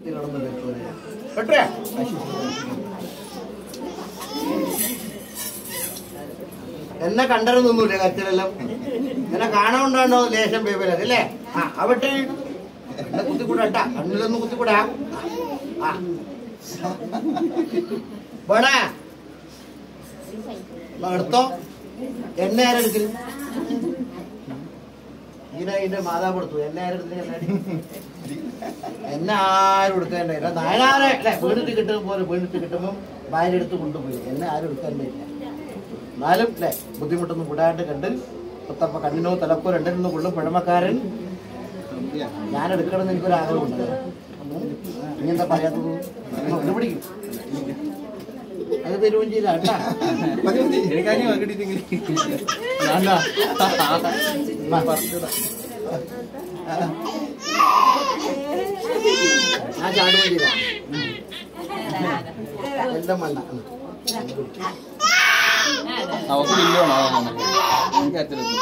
കിടന്ന് വെച്ചോനെ. കേട്ടോയാ? എന്നെ കണ്ടരൊന്നുമില്ല കരച്ചിലെല്ലാം എന്നെ കാണാണ്ടാണോ ലേശം പേപ്പര അല്ലേ ആ അവിടെ എന്നെ കുത്തിക്കൂടാട്ടാ കണ്ണിലൊന്ന് കുത്തിക്കൂടാ ആ, ആ വേണേ എന്നാ എടുത്തോ എന്നെ ആരെടുക്കൽ ഇങ്ങനെ ഇതിന്റെ മാതാവ് കൊടുത്തു എന്നെ ആരെടുത്ത് എന്നെ ആരും എടുക്കേണ്ട നായനാരെ അല്ലെ വീണിട്ട് കിട്ടും പോലെ വീണിട്ട് കിട്ടുമ്പോൾ ഭാര്യ എടുത്ത് കൊണ്ടുപോയി എന്നെ ആരും എടുക്കേണ്ടയില്ല എന്നാലും അല്ലെ ബുദ്ധിമുട്ടൊന്നും കൂടാണ്ട് കണ്ട് പുത്തപ്പ കണ്ണിനോ തലക്കോ രണ്ടിനോ കൊള്ളും പഴമക്കാരൻ ഞാൻ എടുക്കണമെന്ന് എനിക്കൊരു ആഗ്രഹമുണ്ട് ഇങ്ങനത്തെ പറയാത്തത് ഒന്ന് പിടിക്കും അത് തരുകയും ചെയ്ത കേട്ടാ എനിക്കാണെങ്കിൽ പങ്കിട്ടിട്ടെങ്കിൽ ഞാൻ ചാടുകയും ചെയ്ത എല്ലാം വേണ്ട അവക്ക് ബില്ലാണ് എനിക്ക് അച്ഛനെത്തും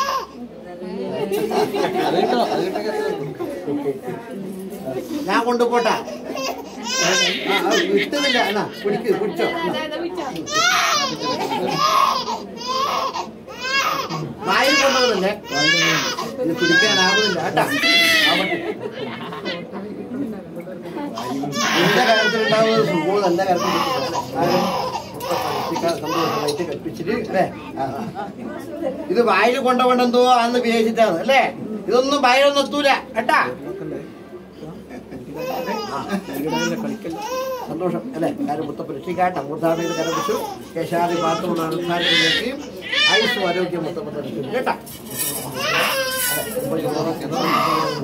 അത് കിട്ടോ അത് കിട്ടൊക്കെ ഞാൻ കൊണ്ടുപോട്ടാ ആ, ആ, വിട്ടുന്നില്ല എന്നാ പിടിക്ക് പിടിച്ചോ വായിൽ കൊണ്ടുപോകുന്നില്ലേ ഇത് പിടിക്കാനാകുന്നില്ല കേട്ടാ ആവട്ടെ. എന്റെ കാര്യത്തിലുണ്ടാവുന്നത് സുഖവും നല്ല കാര്യത്തിൽ സന്തോഷമായിട്ട് കൽപ്പിച്ചിട്ട് അല്ലേ ആ, ആ. ഇത് വായിൽ കൊണ്ടുപോകണ്ടെന്തോ അന്ന് വിചാരിച്ചിട്ടാണ് അല്ലേ ഇതൊന്നും വായിലൊന്നും എത്തൂല കേട്ടാ സന്തോഷം അല്ലേ കാര്യം മുത്തപ്പ രക്ഷിക്കാട്ട് അമൃതാമേത് കരപിച്ചു കേശാദി പാത്രമുള്ള അനുഷ്ഠാനങ്ങളിലേക്ക് ആയുസ് ആരോഗ്യം മുത്തപ്പ കേട്ടാ